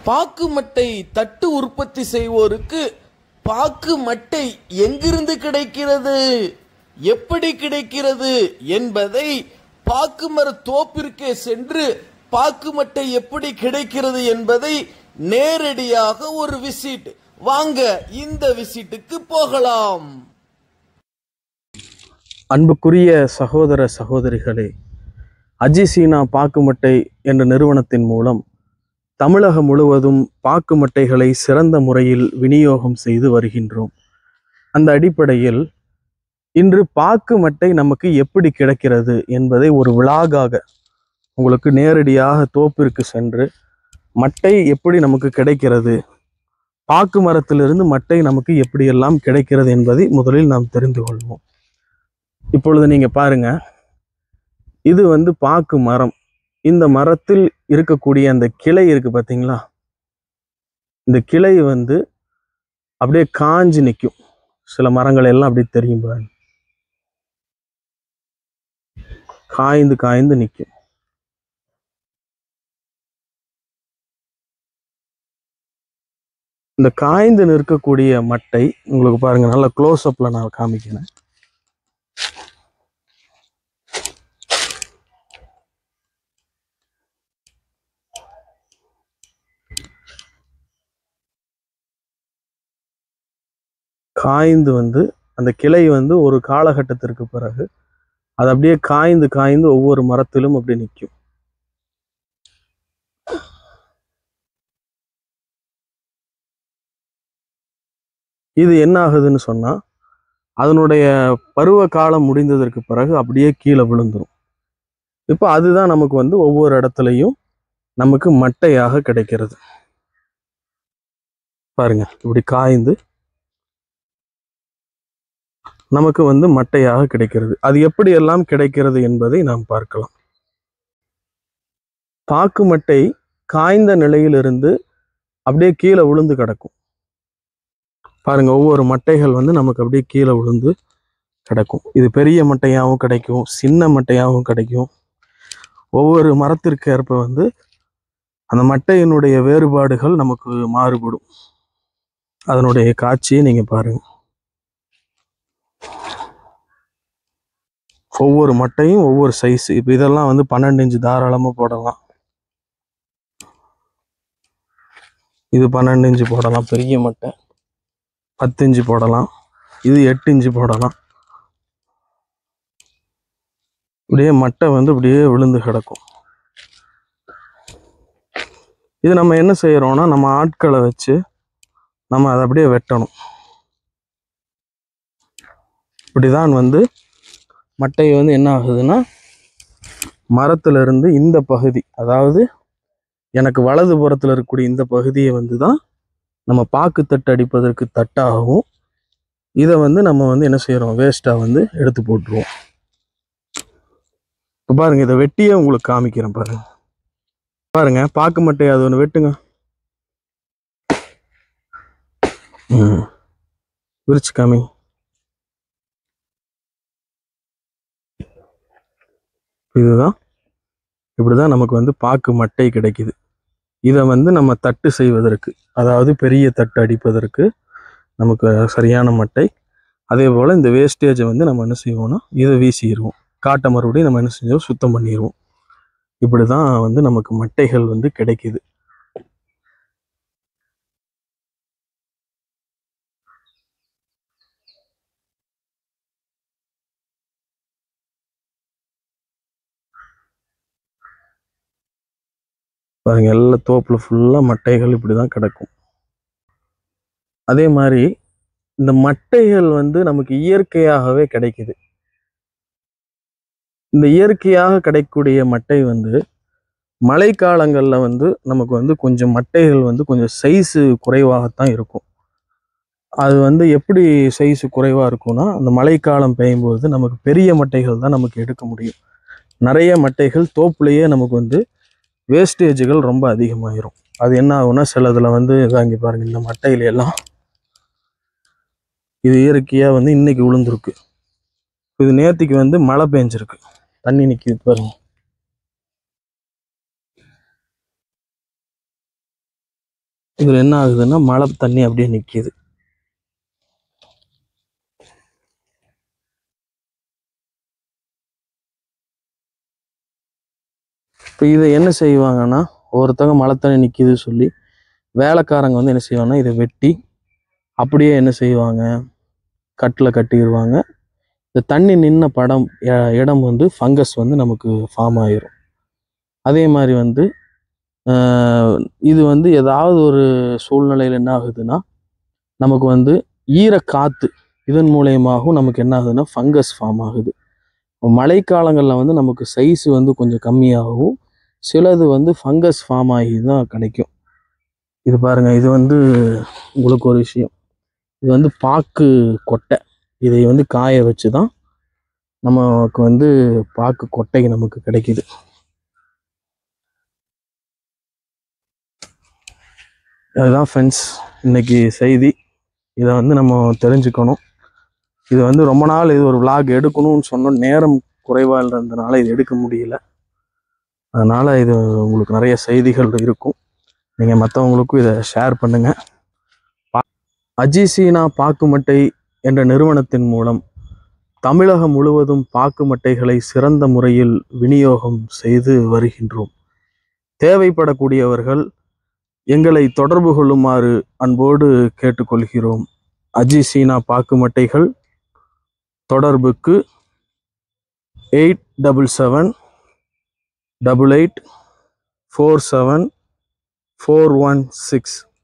பாக்கு மட்டை தட்டு உற்பத்தி செய்வோருக்கு பாக்கு மட்டை எங்கிருந்து கிடைக்கிறது எப்படி கிடைக்கிறது என்பதை பாக்கு மர தோப்பிற்கே சென்று பாக்கு மட்டை எப்படி கிடைக்கிறது என்பதை நேரடியாக ஒரு விசிட் வாங்க இந்த விசிட்டுக்கு போகலாம் அன்புக்குரிய சகோதர சகோதரிகளே அஜிசீனா பாக்குமட்டை என்ற நிறுவனத்தின் மூலம் தமிழகம் முழுவதும் பாக்குமட்டைகளை சிறந்த முறையில் விநியோகம் செய்து வருகின்றோம் அந்த அடிப்படையில் இன்று பாக்கு மட்டை நமக்கு எப்படி கிடைக்கிறது என்பதை ஒரு விலாகாக உங்களுக்கு நேரடியாக தோப்பிற்கு சென்று மட்டை எப்படி நமக்கு கிடைக்கிறது பாக்கு மரத்திலிருந்து மட்டை நமக்கு எப்படியெல்லாம் கிடைக்கிறது என்பதை முதலில் நாம் தெரிந்து கொள்வோம் இப்பொழுது நீங்க பாருங்க இது வந்து பாக்கு மரம் இந்த மரத்தில் இருக்கக்கூடிய அந்த கிளை இருக்கு பாத்தீங்களா இந்த கிளை வந்து அப்படியே காஞ்சு நிற்கும் சில மரங்கள் எல்லாம் அப்படியே தெரியும் பாருங்க காய்ந்து காய்ந்து நிற்கும் இந்த காய்ந்து நிற்கக்கூடிய மட்டை உங்களுக்கு பாருங்க நல்ல க்ளோஸ் அப்ல நான் காமிக்கிறேன் காய்ந்து வந்து அந்த கிளை வந்து ஒரு காலகட்டத்திற்கு பிறகு அது அப்படியே காய்ந்து காய்ந்து ஒவ்வொரு மரத்திலும் அப்படியே நிற்கும் இது என்ன ஆகுதுன்னு சொன்னா அதனுடைய பருவ காலம் முடிந்ததற்கு பிறகு அப்படியே கீழே விழுந்துரும் இப்போ அதுதான் நமக்கு வந்து ஒவ்வொரு இடத்துலையும் நமக்கு மட்டையாக கிடைக்கிறது பாருங்க இப்படி காய்ந்து நமக்கு வந்து மட்டையாக கிடைக்கிறது அது எப்படியெல்லாம் கிடைக்கிறது என்பதை நாம் பார்க்கலாம் பாக்கு மட்டை காய்ந்த நிலையிலிருந்து அப்படியே கீழே விழுந்து கிடக்கும் பாருங்க ஒவ்வொரு மட்டைகள் வந்து நமக்கு அப்படியே கீழே விழுந்து கிடக்கும் இது பெரிய மட்டையாகவும் கிடைக்கும் சின்ன மட்டையாகவும் கிடைக்கும் ஒவ்வொரு மரத்திற்கு ஏற்ப வந்து அந்த மட்டையினுடைய வேறுபாடுகள் நமக்கு மாறுபடும் அதனுடைய காட்சியை நீங்க பாருங்க ஒவ்வொரு மட்டையும் ஒவ்வொரு சைஸ் இப்போ இதெல்லாம் வந்து பன்னெண்டு இன்ச்சு தாராளமாக போடலாம் இது பன்னெண்டு இன்ச்சு போடலாம் பெரிய மட்டை பத்து இன்ச்சு போடலாம் இது எட்டு இன்ச்சு போடலாம் இப்படியே மட்டை வந்து இப்படியே விழுந்து கிடக்கும் இது நம்ம என்ன செய்யறோம்னா நம்ம ஆட்களை வச்சு நம்ம அதை அப்படியே வெட்டணும் இப்படிதான் வந்து மட்டை வந்து என்ன ஆகுதுன்னா மரத்துல இருந்து இந்த பகுதி அதாவது எனக்கு வலது புறத்துல இருக்கக்கூடிய இந்த பகுதியை வந்து தான் நம்ம பாக்கு தட்டு அடிப்பதற்கு தட்டாகவும் இதை வந்து நம்ம வந்து என்ன செய்யறோம் வேஸ்டா வந்து எடுத்து போட்டுருவோம் இப்போ பாருங்க இதை வெட்டியே உங்களுக்கு காமிக்கிறேன் பாருங்க பாருங்க பாக்கு மட்டை அது ஒன்று வெட்டுங்க ம் விரிச்சு காமி இதுதான் இப்படிதான் நமக்கு வந்து பாக்கு மட்டை கிடைக்குது இதை வந்து நம்ம தட்டு செய்வதற்கு அதாவது பெரிய தட்டு அடிப்பதற்கு நமக்கு சரியான மட்டை அதே போல் இந்த வேஸ்டேஜை வந்து நம்ம என்ன செய்வோம்னா இதை வீசிடுவோம் காட்டை மறுபடியும் நம்ம என்ன செஞ்சோம் சுத்தம் பண்ணிடுவோம் இப்படி தான் வந்து நமக்கு மட்டைகள் வந்து கிடைக்குது பாருங்க எல்லா தோப்புல ஃபுல்லா மட்டைகள் இப்படி தான் கிடக்கும் அதே மாதிரி இந்த மட்டைகள் வந்து நமக்கு இயற்கையாகவே கிடைக்குது இந்த இயற்கையாக கிடைக்கக்கூடிய மட்டை வந்து மழைக்காலங்களில் வந்து நமக்கு வந்து கொஞ்சம் மட்டைகள் வந்து கொஞ்சம் சைஸு குறைவாகத்தான் இருக்கும் அது வந்து எப்படி சைஸு குறைவாக இருக்கும்னா அந்த மழைக்காலம் பெய்யும்போது நமக்கு பெரிய மட்டைகள் தான் நமக்கு எடுக்க முடியும் நிறைய மட்டைகள் தோப்புலேயே நமக்கு வந்து வேஸ்டேஜுகள் ரொம்ப அதிகமாயிரும் அது என்ன ஆகும்னா சிலதுல வந்து இதான் இங்க பாருங்க இந்த மட்டையில எல்லாம் இது இயற்கையாக வந்து இன்னைக்கு விழுந்திருக்கு இது நேத்திக்கு வந்து மழை பெஞ்சிருக்கு தண்ணி நிற்கிது பாருங்க இதில் என்ன ஆகுதுன்னா மழை தண்ணி அப்படியே நிற்கிது இப்போ இதை என்ன செய்வாங்கன்னா ஒருத்தவங்க மழை தண்ணி நிற்கிது சொல்லி வேலைக்காரங்க வந்து என்ன செய்வாங்கன்னா இதை வெட்டி அப்படியே என்ன செய்வாங்க கட்டில் கட்டிடுவாங்க இந்த தண்ணி நின்ன படம் இ- இடம் வந்து ஃபங்கஸ் வந்து நமக்கு ஃபார்ம் ஆயிரும் அதே மாதிரி வந்து ஆஹ், இது வந்து ஏதாவது ஒரு சூழ்நிலையில் என்ன ஆகுதுன்னா நமக்கு வந்து ஈர காற்று இதன் மூலயமாகவும் நமக்கு என்ன ஆகுதுன்னா ஃபங்கஸ் ஃபார்ம் ஆகுது மழைக்காலங்களில் வந்து நமக்கு சைஸ் வந்து கொஞ்சம் கம்மியாகவும் சிலது வந்து ஃபங்கஸ் ஃபார்ம் ஆகி தான் கிடைக்கும் இது பாருங்க இது வந்து உங்களுக்கு ஒரு விஷயம் இது வந்து பாக்கு கொட்டை இதை வந்து காய வச்சு தான் நமக்கு வந்து பாக்கு கொட்டை நமக்கு கிடைக்குது அதுதான் ஃப்ரெண்ட்ஸ் இன்னைக்கு செய்தி இதை வந்து நம்ம தெரிஞ்சுக்கணும் இது வந்து ரொம்ப நாள் இது ஒரு vlog எடுக்கணும்னு சொன்னோம் நேரம் குறைவாக இருந்ததுனால இது எடுக்க முடியல அதனால் இது உங்களுக்கு நிறைய செய்திகள் இருக்கும் நீங்கள் மற்றவங்களுக்கும் இதை ஷேர் பண்ணுங்கள் அஜிசீனா பாக்குமட்டை என்ற நிறுவனத்தின் மூலம் தமிழகம் முழுவதும் பாக்கு மட்டைகளை சிறந்த முறையில் விநியோகம் செய்து வருகின்றோம் தேவைப்படக்கூடியவர்கள் எங்களை தொடர்பு கொள்ளுமாறு அன்போடு கேட்டுக்கொள்கிறோம் அஜிசீனா பாக்கு மட்டைகள் தொடர்புக்கு eight double seven double eight four seven four one six